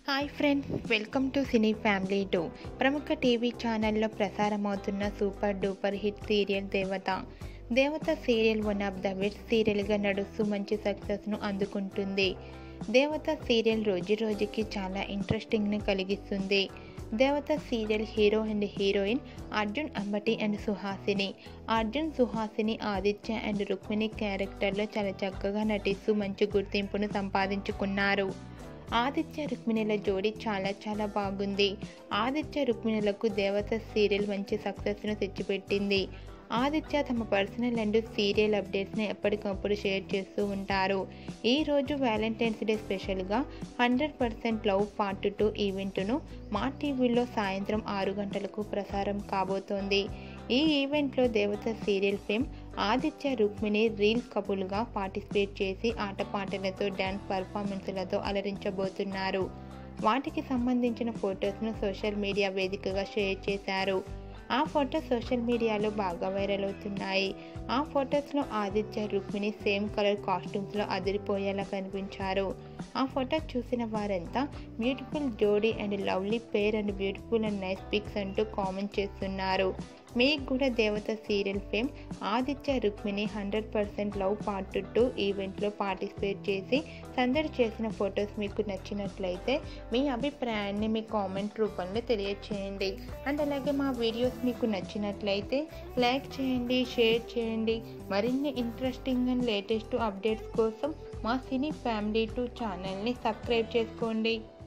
hi friends welcome to cine family two ప్రముఖ TV ఛానల్లో ప్రసారమవుతున్న super duper hit serial Devatha Devatha serial one of the best సీరియల్గా నడుస్తూ మంచి సక్సెస్ను అందుకుంటుంది దేవత సీరియల్ రోజు రోజుకి చాలా ఇంట్రెస్టింగ్ని కలిగిస్తుంది Devatha serial hero and heroine Arjun Ambati and Suhasini Arjun Suhasini Aditya and Rukmini క్యారెక్టర్లో చాలా చక్కగా నటిస్తూ మంచి గుర్తింపును సంపాదించుకున్నారు ఆదిత్య రుక్మిణుల జోడి చాలా చాలా బాగుంది ఆదిత్య రుక్మిణులకు దేవత సీరియల్ మంచి సక్సెస్ను తెచ్చిపెట్టింది ఆదిత్య తమ పర్సనల్ అండ్ సీరియల్ అప్డేట్స్ని ఎప్పటికప్పుడు షేర్ చేస్తూ ఉంటారు ఈరోజు వ్యాలంటైన్స్ డే స్పెషల్గా hundred percent love part two ఈవెంట్ను మా టీవీలో సాయంత్రం ఆరు గంటలకు ప్రసారం కాబోతోంది ఈ ఈవెంట్లో Devatha serial fame Aditya Rukmini reel కపుల్గా పార్టిసిపేట్ చేసి ఆటపాటలతో డ్యాన్స్ పర్ఫార్మెన్స్లతో అలరించబోతున్నారు వాటికి సంబంధించిన ఫొటోస్ను సోషల్ మీడియా వేదికగా షేర్ చేశారు ఆ ఫోటో సోషల్ మీడియాలో బాగా వైరల్ అవుతున్నాయి ఆ ఫొటోస్లో ఆదిత్య రుక్మిణి సేమ్ కలర్ కాస్ట్యూమ్స్లో అదిరిపోయేలా కనిపించారు ఆ ఫోటో చూసిన వారంతా బ్యూటిఫుల్ జోడీ and lovely pair and beautiful and nice pics అంటూ కామెంట్ చేస్తున్నారు మీకు కూడా Devatha serial fame Aditya Rukmini hundred percent love part two ఈవెంట్లో పార్టిసిపేట్ చేసి సందడి చేసిన ఫొటోస్ మీకు నచ్చినట్లయితే మీ అభిప్రాయాన్ని మీ కామెంట్ రూపంలో తెలియచేయండి అండ్ అలాగే మా వీడియోస్ మీకు నచ్చినట్లయితే లైక్ చేయండి షేర్ చేయండి మరిన్ని ఇంట్రెస్టింగ్ అండ్ లేటెస్ట్ అప్డేట్స్ కోసం మా సినీ ఫ్యామిలీ టూ ఛానల్ని సబ్స్క్రైబ్ చేసుకోండి